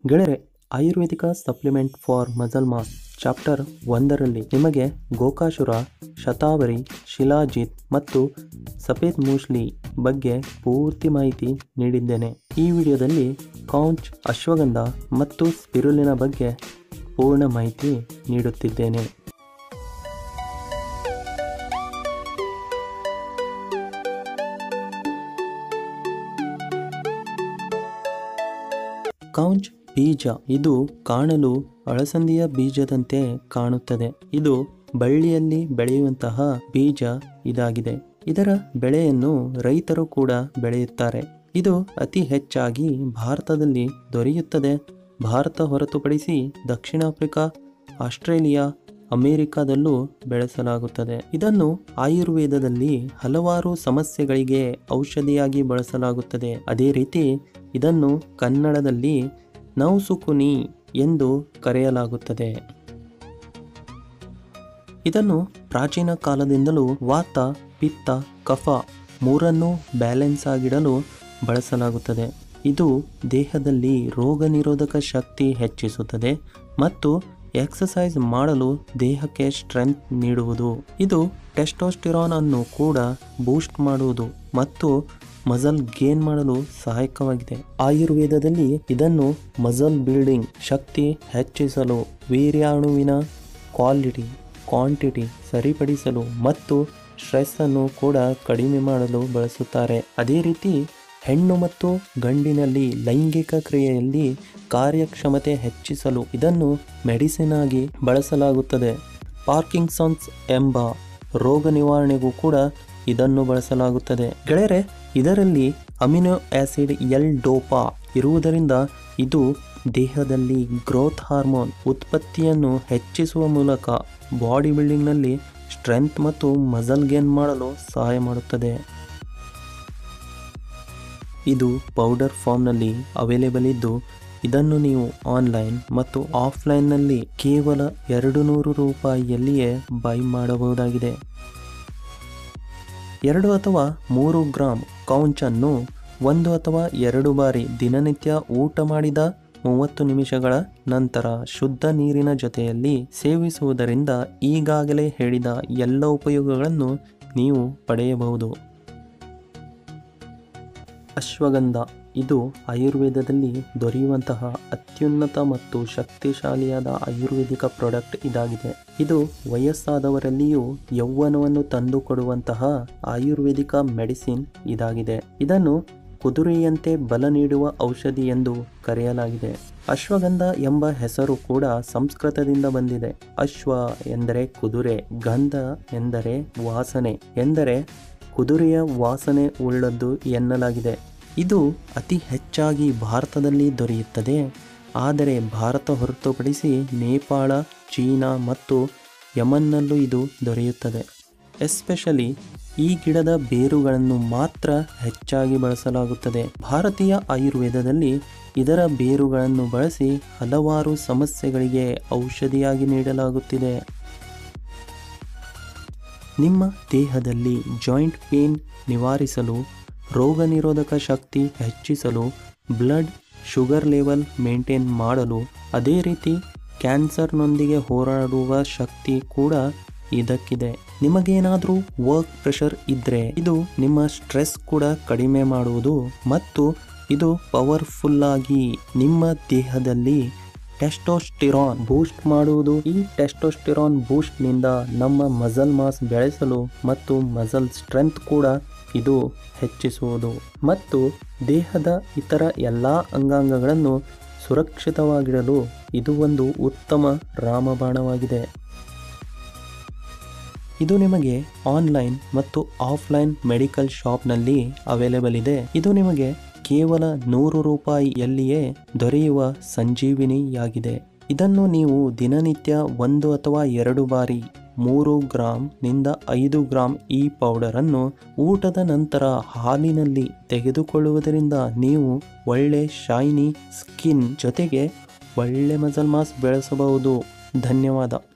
ಗೆಳೆಯರೆ ಆಯುರ್ವೇದಿಕ supplement for muscle mass chapter ಒಂದರಲ್ಲಿ ನಿಮಗೆ ಗೋಕಾಸುರ ಶತಾವರಿ ಶಿಲಾಜಿತ್ ಮತ್ತು ಸಫೇದ್ ಮೂಸ್ಲಿ ಬಗ್ಗೆ ಪೂರ್ತಿ ಮಾಹಿತಿ ನೀಡಿದ್ದೇನೆ ಈ ವಿಡಿಯೋದಲ್ಲಿ ಕೌಂಚ್ ಅಶ್ವಗಂಧ ಮತ್ತು ಸ್ಪಿರುಲಿನ ಬಗ್ಗೆ ಪೂರ್ಣ ಮಾಹಿತಿ ನೀಡುತ್ತಿದ್ದೇನೆ ಕೌಂಚ್ ಬೀಜ ಇದು ಕಾಣಲು ಅಳಸಂದಿಯ ಬೀಜದಂತೆ ಕಾಣುತ್ತದೆ ಇದು ಬಳ್ಳಿಯಲ್ಲಿ ಬೆಳೆಯುವಂತಹ ಬೀಜ ಇದಾಗಿದೆ ಇದರ ಬೆಳೆಯನ್ನು ರೈತರು ಕೂಡ ಬೆಳೆಯುತ್ತಾರೆ ಇದು ಅತಿ ಹೆಚ್ಚಾಗಿ ಭಾರತದಲ್ಲಿ ದೊರೆಯುತ್ತದೆ ಭಾರತ ಹೊರತುಪಡಿಸಿ ದಕ್ಷಿಣ ಆಫ್ರಿಕಾ ಆಸ್ಟ್ರೇಲಿಯಾ ಅಮೆರಿಕದಲ್ಲೂ ಬೆಳೆಸಲಾಗುತ್ತದೆ ಇದನ್ನು ಆಯುರ್ವೇದದಲ್ಲಿ ಹಲವಾರು ಸಮಸ್ಯೆಗಳಿಗೆ ಔಷಧಿಯಾಗಿ ಬಳಸಲಾಗುತ್ತದೆ ಅದೇ ರೀತಿ ಇದನ್ನು ಕನ್ನಡದಲ್ಲಿ ನೌಸುಕುನಿ ಎಂದು ಕರೆಯಲಾಗುತ್ತದೆ ಇದನ್ನು ಪ್ರಾಚೀನ ಕಾಲದಿಂದಲೂ ವಾತ ಪಿತ್ತ ಕಫ ಮೂರನ್ನು ಬ್ಯಾಲೆನ್ಸ್ ಆಗಿಡಲು ಬಳಸಲಾಗುತ್ತದೆ ಇದು ದೇಹದಲ್ಲಿ ರೋಗ ನಿರೋಧಕ ಶಕ್ತಿ ಹೆಚ್ಚಿಸುತ್ತದೆ ಮತ್ತು ಎಕ್ಸಸೈಸ್ ಮಾಡಲು ದೇಹಕ್ಕೆ ಸ್ಟ್ರೆಂತ್ ನೀಡುವುದು ಇದು ಟೆಸ್ಟೋಸ್ಟಿರಾನ್ ಅನ್ನು ಕೂಡ ಬೂಸ್ಟ್ ಮಾಡುವುದು ಮತ್ತು ಮಜಲ್ ಗೇನ್ ಮಾಡಲು ಸಹಾಯಕವಾಗಿದೆ ಆಯುರ್ವೇದದಲ್ಲಿ ಇದನ್ನು ಮಜಲ್ ಬಿಲ್ಡಿಂಗ್ ಶಕ್ತಿ ಹೆಚ್ಚಿಸಲು ವೀರ್ಯಾಣುವಿನ ಕ್ವಾಲಿಟಿ ಕ್ವಾಂಟಿಟಿ ಸರಿಪಡಿಸಲು ಮತ್ತು ಸ್ಟ್ರೆಸ್ ಅನ್ನು ಕೂಡ ಕಡಿಮೆ ಮಾಡಲು ಬಳಸುತ್ತಾರೆ ಅದೇ ರೀತಿ ಹೆಣ್ಣು ಮತ್ತು ಗಂಡಿನಲ್ಲಿ ಲೈಂಗಿಕ ಕ್ರಿಯೆಯಲ್ಲಿ ಕಾರ್ಯಕ್ಷಮತೆ ಹೆಚ್ಚಿಸಲು ಇದನ್ನು ಮೆಡಿಸಿನ್ ಆಗಿ ಬಳಸಲಾಗುತ್ತದೆ ಪಾರ್ಕಿನ್ಸನ್ಸ್ ಎಂಬ ರೋಗ ನಿವಾರಣೆಗೂ ಕೂಡ ಇದನ್ನು ಬಳಸಲಾಗುತ್ತದೆ ಗೆಳೆಯರೆ ಇದರಲ್ಲಿ ಅಮಿನೋ ಆಸಿಡ್ ಎಲ್ ಡೋಪಾ ಇರುವುದರಿಂದ ಇದು ದೇಹದಲ್ಲಿ ಗ್ರೋತ್ ಹಾರ್ಮೋನ್ ಉತ್ಪತ್ತಿಯನ್ನು ಹೆಚ್ಚಿಸುವ ಮೂಲಕ ಬಾಡಿ ಬಿಲ್ಡಿಂಗ್ನಲ್ಲಿ ಸ್ಟ್ರೆಂತ್ ಮತ್ತು ಮಜಲ್ ಗೇನ್ ಮಾಡಲು ಸಹಾಯ ಮಾಡುತ್ತದೆ ಇದು ಪೌಡರ್ ಫಾರ್ಮ್ನಲ್ಲಿ ಅವೈಲೇಬಲ್ ಇದ್ದು ಇದನ್ನು ನೀವು ಆನ್ಲೈನ್ ಮತ್ತು ಆಫ್ಲೈನ್ನಲ್ಲಿ ಕೇವಲ ಎರಡು ನೂರು ರೂಪಾಯಿಯಲ್ಲಿಯೇ ಬೈ ಮಾಡಬಹುದಾಗಿದೆ ಎರಡು ಅಥವಾ ಮೂರು ಗ್ರಾಂ ಕೌಂಚನ್ನು ಒಂದು ಅಥವಾ ಎರಡು ಬಾರಿ ದಿನನಿತ್ಯ ಊಟ ಮಾಡಿದ ಮೂವತ್ತು ನಿಮಿಷಗಳ ನಂತರ ಶುದ್ಧ ನೀರಿನ ಜೊತೆಯಲ್ಲಿ ಸೇವಿಸುವುದರಿಂದ ಈಗಾಗಲೇ ಹೇಳಿದ ಎಲ್ಲ ಉಪಯೋಗಗಳನ್ನು ನೀವು ಪಡೆಯಬಹುದು ಅಶ್ವಗಂಧ ಇದು ಆಯುರ್ವೇದದಲ್ಲಿ ದೊರೆಯುವಂತಹ ಅತ್ಯುನ್ನತ ಮತ್ತು ಶಕ್ತಿಶಾಲಿಯಾದ ಆಯುರ್ವೇದಿಕ ಪ್ರಾಡಕ್ಟ್ ಇದಾಗಿದೆ ಇದು ವಯಸ್ಸಾದವರಲ್ಲಿಯೂ ಯೌವನವನ್ನು ತಂದುಕೊಡುವಂತಹ ಆಯುರ್ವೇದಿಕ ಮೆಡಿಸಿನ್ ಇದಾಗಿದೆ ಇದನ್ನು ಕುದುರೆಯಂತೆ ಬಲ ನೀಡುವ ಔಷಧಿ ಎಂದು ಕರೆಯಲಾಗಿದೆ ಅಶ್ವಗಂಧ ಎಂಬ ಹೆಸರು ಕೂಡ ಸಂಸ್ಕೃತದಿಂದ ಬಂದಿದೆ ಅಶ್ವ ಎಂದರೆ ಕುದುರೆ ಗಂಧ ಎಂದರೆ ವಾಸನೆ ಎಂದರೆ ಕುದುರೆಯ ವಾಸನೆ ಉಳ್ಳದ್ದು ಎನ್ನಲಾಗಿದೆ ಇದು ಅತಿ ಹೆಚ್ಚಾಗಿ ಭಾರತದಲ್ಲಿ ದೊರೆಯುತ್ತದೆ ಆದರೆ ಭಾರತ ಹೊರತುಪಡಿಸಿ ನೇಪಾಳ ಚೀನಾ ಮತ್ತು ಯಮನ್ನಲ್ಲೂ ಇದು ದೊರೆಯುತ್ತದೆ ಎಸ್ಪೆಷಲಿ ಈ ಗಿಡದ ಬೇರುಗಳನ್ನು ಮಾತ್ರ ಹೆಚ್ಚಾಗಿ ಬಳಸಲಾಗುತ್ತದೆ ಭಾರತೀಯ ಆಯುರ್ವೇದದಲ್ಲಿ ಇದರ ಬೇರುಗಳನ್ನು ಬಳಸಿ ಹಲವಾರು ಸಮಸ್ಯೆಗಳಿಗೆ ಔಷಧಿಯಾಗಿ ನೀಡಲಾಗುತ್ತಿದೆ ನಿಮ್ಮ ದೇಹದಲ್ಲಿ ಜಾಯಿಂಟ್ ಪೇನ್ ನಿವಾರಿಸಲು ರೋಗ ನಿರೋಧಕ ಶಕ್ತಿ ಹೆಚ್ಚಿಸಲು ಬ್ಲಡ್ ಶುಗರ್ ಲೆವೆಲ್ ಮೇಂಟೈನ್ ಮಾಡಲು ಅದೇ ರೀತಿ ಕ್ಯಾನ್ಸರ್ನೊಂದಿಗೆ ಹೋರಾಡುವ ಶಕ್ತಿ ಕೂಡ ಇದಕ್ಕಿದೆ ನಿಮಗೇನಾದರೂ ವರ್ಕ್ ಪ್ರೆಷರ್ ಇದ್ದರೆ ಇದು ನಿಮ್ಮ ಸ್ಟ್ರೆಸ್ ಕೂಡ ಕಡಿಮೆ ಮಾಡುವುದು ಮತ್ತು ಇದು ಪವರ್ಫುಲ್ ಆಗಿ ನಿಮ್ಮ ದೇಹದಲ್ಲಿ ಟೆಸ್ಟೋಸ್ಟಿರಾನ್ ಬೂಸ್ಟ್ ಮಾಡುವುದು ಈ ಟೆಸ್ಟೋಸ್ಟಿರಾನ್ ಬೂಸ್ಟ್ನಿಂದ ನಮ್ಮ ಮಜಲ್ ಮಾಸ್ ಬೆಳೆಸಲು ಮತ್ತು ಮಜಲ್ ಸ್ಟ್ರೆಂತ್ ಕೂಡ ಇದು ಹೆಚ್ಚಿಸುವುದು ಮತ್ತು ದೇಹದ ಇತರ ಎಲ್ಲ ಅಂಗಾಂಗಗಳನ್ನು ಸುರಕ್ಷಿತವಾಗಿಡಲು ಇದು ಒಂದು ಉತ್ತಮ ರಾಮಬಾಣವಾಗಿದೆ ಇದು ನಿಮಗೆ ಆನ್ಲೈನ್ ಮತ್ತು ಆಫ್ಲೈನ್ ಮೆಡಿಕಲ್ ಶಾಪ್ನಲ್ಲಿ ಅವೈಲೇಬಲ್ ಇದೆ ಇದು ನಿಮಗೆ ಕೇವಲ ನೂರು ರೂಪಾಯಿಯಲ್ಲಿಯೇ ದೊರೆಯುವ ಸಂಜೀವಿನಿಯಾಗಿದೆ ಇದನ್ನು ನೀವು ದಿನನಿತ್ಯ ಒಂದು ಅಥವಾ ಎರಡು ಬಾರಿ ಮೂರು ಗ್ರಾಂ ನಿಂದ ಐದು ಗ್ರಾಂ ಈ ಪೌಡರ್ ಅನ್ನು ಊಟದ ನಂತರ ಹಾಲಿನಲ್ಲಿ ತೆಗೆದುಕೊಳ್ಳುವುದರಿಂದ ನೀವು ಒಳ್ಳೆ ಶೈನಿ ಸ್ಕಿನ್ ಜೊತೆಗೆ ಒಳ್ಳೆ ಮಜಲ್ ಮಾಸ್ ಬೆಳೆಸಬಹುದು ಧನ್ಯವಾದ